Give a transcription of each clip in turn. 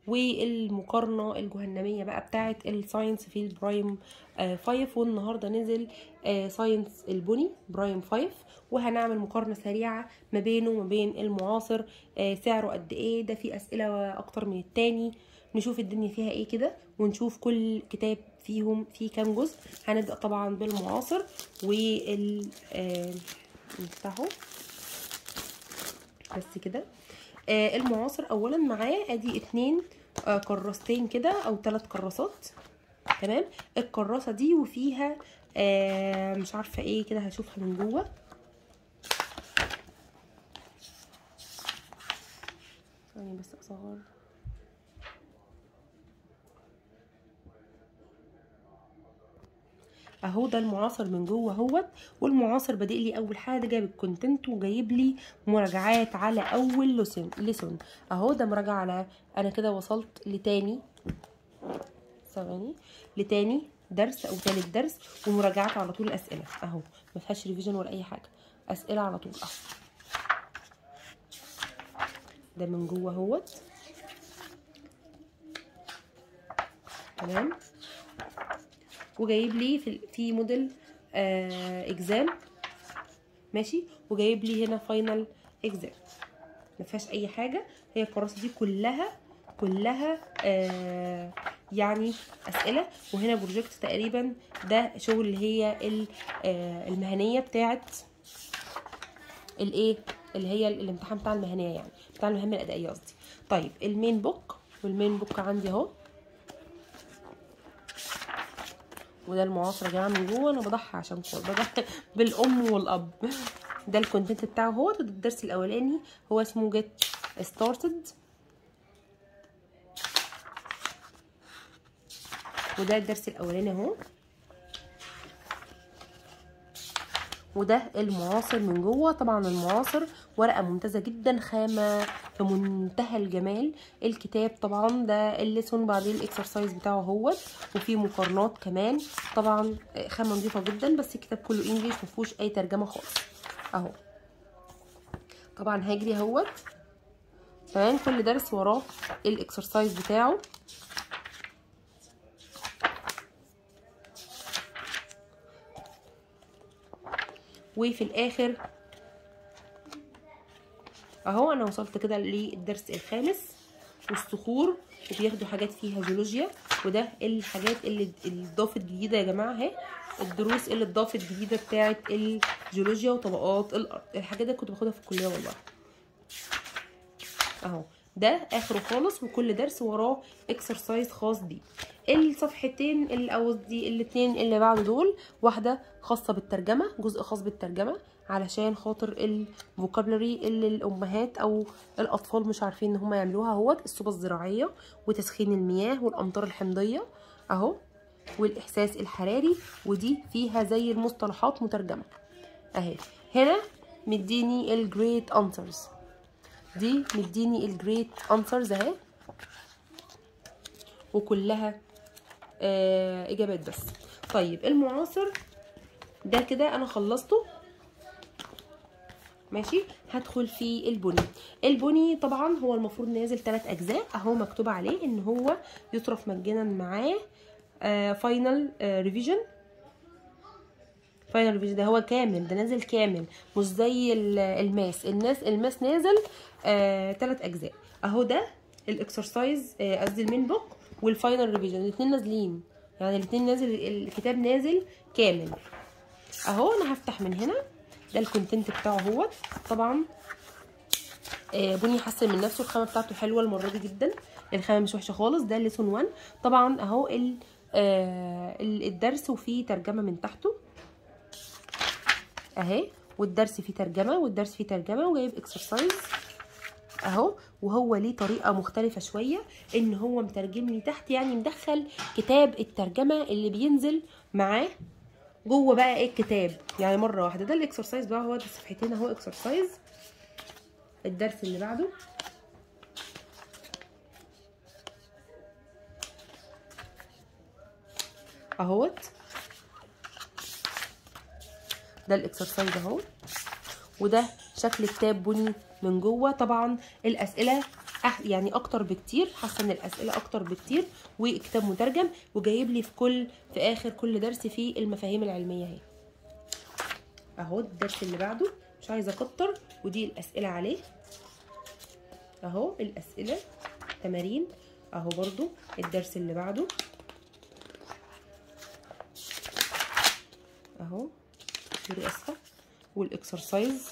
والمقارنه الجهنميه بقى بتاعه الساينس في البرايم 5 والنهارده نزل ساينس البني برايم 5 وهنعمل مقارنه سريعه ما بينه وما بين المعاصر آه، سعره قد ايه ده في اسئله اكتر من التاني نشوف الدنيا فيها ايه كده ونشوف كل كتاب فيهم فيه كام جزء هنبدا طبعا بالمعاصر وال آه، نفتحه بس كده آه المعاصر اولا معاه ادي اتنين آه كراستين كده او ثلاث كراسات تمام الكراسه دي وفيها آه مش عارفه ايه كده هشوفها من جوه ثانيه بس اصغر اهو ده المعاصر من جوه اهوت والمعاصر بادئ لي اول حاجه جايب الكونتنت وجايب لي مراجعات على اول لسن لسن اهو ده مراجعه على انا كده وصلت لتاني ثواني لتاني درس او تالت درس ومراجعات على طول اسئله اهو ما فيهاش ريفيجن ولا اي حاجه اسئله على طول اهو ده من جوه اهوت تمام وجايب لي في في موديل آه اكزام ماشي وجايب لي هنا فاينل اكزام ما فيهاش اي حاجه هي الكراسه دي كلها كلها آه يعني اسئله وهنا بروجكت تقريبا ده شغل اللي هي ال- آه المهنيه بتاعت الايه اللي هي الامتحان بتاع المهنيه يعني بتاع المهام الادائيه قصدي طيب المين بوك والمين بوك عندي اهو وده المعاصر يا جماعه من جوه انا بضحي عشان بضحي بالام والاب ده الكونتنت بتاعه هو وده الدرس الاولاني هو اسمه جيت ستارتد وده الدرس الاولاني اهو وده المعاصر من جوه طبعا المعاصر ورقه ممتازه جدا خامه في منتهى الجمال الكتاب طبعا ده الليسون بعدين الاكسرسايز بتاعه اهوت وفي مقارنات كمان طبعا خامه نظيفه جدا بس الكتاب كله انجليش مفيهوش اي ترجمه خالص اهو طبعا هاجري اهوت تمام كل درس وراه الاكسرسايز بتاعه وفي الاخر اهو انا وصلت كده للدرس الخامس والصخور وبياخدوا حاجات فيها جيولوجيا وده الحاجات اللي اللي اتضافت جديده يا جماعه اهي الدروس اللي اتضافت جديده بتاعه الجيولوجيا وطبقات الارض الحاجات دي كنت باخدها في الكليه والله اهو ده اخره خالص وكل درس وراه اكسرسايز خاص بيه الصفحتين اللي او دي الاثنين اللي بعد دول واحده خاصه بالترجمه جزء خاص بالترجمه علشان خاطر الفوكابلري اللي الامهات او الاطفال مش عارفين ان هم يعملوها اهوت الصوبه الزراعيه وتسخين المياه والامطار الحمضيه اهو والاحساس الحراري ودي فيها زي المصطلحات مترجمه اهي هنا مديني الجريت انسرز دي مديني الجريت انسرز اهي وكلها آه اجابات بس طيب المعاصر ده كده انا خلصته ماشي هدخل في البني البني طبعا هو المفروض نازل ثلاث اجزاء اهو مكتوب عليه ان هو يصرف مجانا معاه آه فاينل آه ريفيجن فاينل ريفيجن ده هو كامل ده نازل كامل مش زي الماس الناس الماس نازل آه ثلاث اجزاء اهو ده الاكسرسايز قصدي آه المين بوك والفاينل ريفيجن الاثنين نازلين يعني الاثنين نازل الكتاب نازل كامل اهو انا هفتح من هنا ده الكونتنت بتاعه هو طبعا آه بني حسن من نفسه الخامه بتاعته حلوه المره دي جدا الخامه مش وحشه خالص ده ليسون 1 طبعا اهو ال آه الدرس وفيه ترجمه من تحته اهي والدرس فيه ترجمه والدرس فيه ترجمه وجايب اكسرسايز اهو وهو ليه طريقه مختلفه شويه ان هو مترجم لي تحت يعني مدخل كتاب الترجمه اللي بينزل معاه جوه بقى ايه الكتاب يعني مره واحده ده الاكسرسايز بقى هو ده صفحتين اهو اكسرسايز الدرس اللي بعده اهوت ده الاكسرسايز اهو وده شكل كتاب بني من جوه طبعا الاسئله أح يعني اكتر بكتير حاسه ان الاسئله اكتر بكتير وكتاب مترجم وجايب لي في كل في اخر كل درس فيه المفاهيم العلميه اهي اهو الدرس اللي بعده مش عايزه اكتر ودي الاسئله عليه اهو الاسئله تمارين اهو برضو الدرس اللي بعده اهو سوري اسفه والاكسرسايز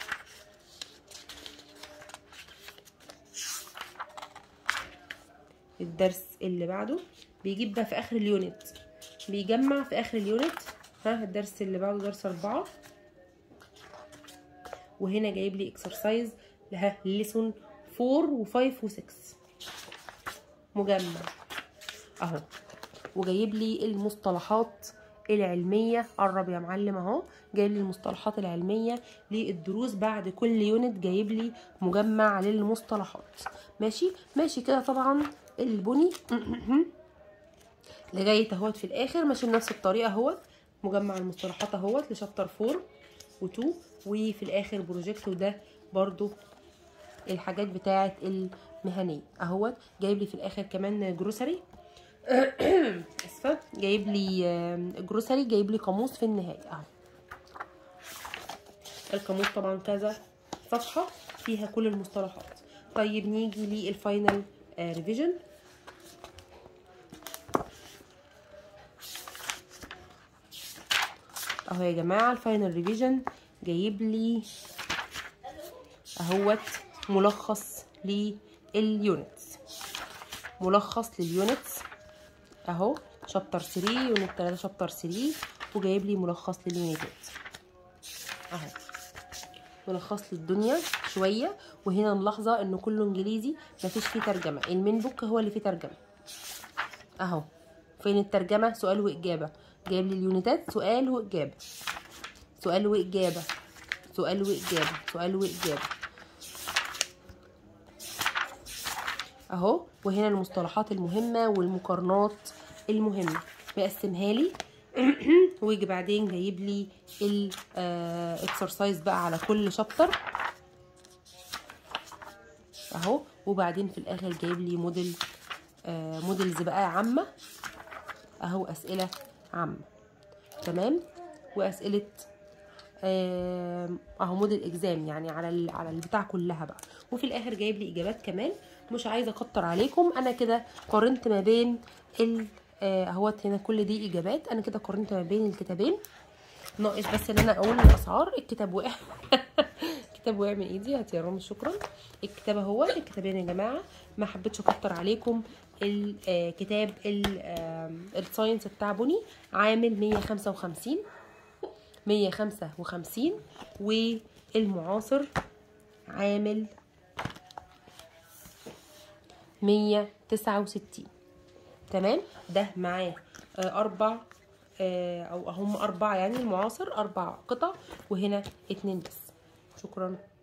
الدرس اللي بعده بيجيب بقى في اخر اليونت بيجمع في اخر اليونت ها الدرس اللي بعده درس أربعة وهنا جايب لي اكسرسايز لها ليسون فور وفايف وسكس مجمع اهو وجايب لي المصطلحات العلمية قرب يا معلم اهو جايب لي المصطلحات العلمية للدروس بعد كل يونت جايب لي مجمع للمصطلحات ماشي ماشي كده طبعا البني لغاية اهوت في الاخر ماشي بنفس الطريقة اهوت مجمع المصطلحات اهوت لشابتر 4 و2 وفي الاخر بروجكت وده برضو الحاجات بتاعه المهنيه اهوت جايب لي في الاخر كمان جروسري اسفه جايب لي جروسري جايب لي قاموس في النهايه اهو القاموس طبعا كذا صفحه فيها كل المصطلحات طيب نيجي للفاينل ريفيجن اهو يا جماعه الفاينل ريفيجن جايب لي اهوت ملخص لليونتس ملخص لليونتس اهو شابتر 3 يونت 3 شابتر 3 وجايب لي ملخص لليونتات اهو ملخص للدنيا شويه وهنا ملاحظه انه كله انجليزي مفيش فيه ترجمه المين بوك هو اللي فيه ترجمه اهو فين الترجمه سؤال واجابه جايب لي اليونتات سؤال واجابه سؤال واجابه سؤال واجابه سؤال واجابه اهو وهنا المصطلحات المهمه والمقارنات المهمه مقسمها لي ويجي بعدين جايب لي الاكسرسايز بقى على كل شابتر اهو وبعدين في الاخر جايب لي موديل آه موديلز بقى عامه اهو اسئله عامه تمام واسئله اهو موديل اكزام يعني على على البتاع كلها بقى وفي الاخر جايب لي اجابات كمان مش عايزه اكتر عليكم انا كده قارنت ما بين ال اهوت هنا كل دي اجابات انا كده قارنت ما بين الكتابين ناقص بس ان انا اقول الاسعار الكتاب وقع الكتاب وقع من ايدي هات يا رامي شكرا الكتاب اهو الكتابين يا جماعه ما حبيتش اكتر عليكم الكتاب الساينس بتاع بني عامل 155 155 والمعاصر عامل 169 تمام ده معاه اربع او هم اربعه يعني المعاصر اربع قطع وهنا اتنين بس شكرا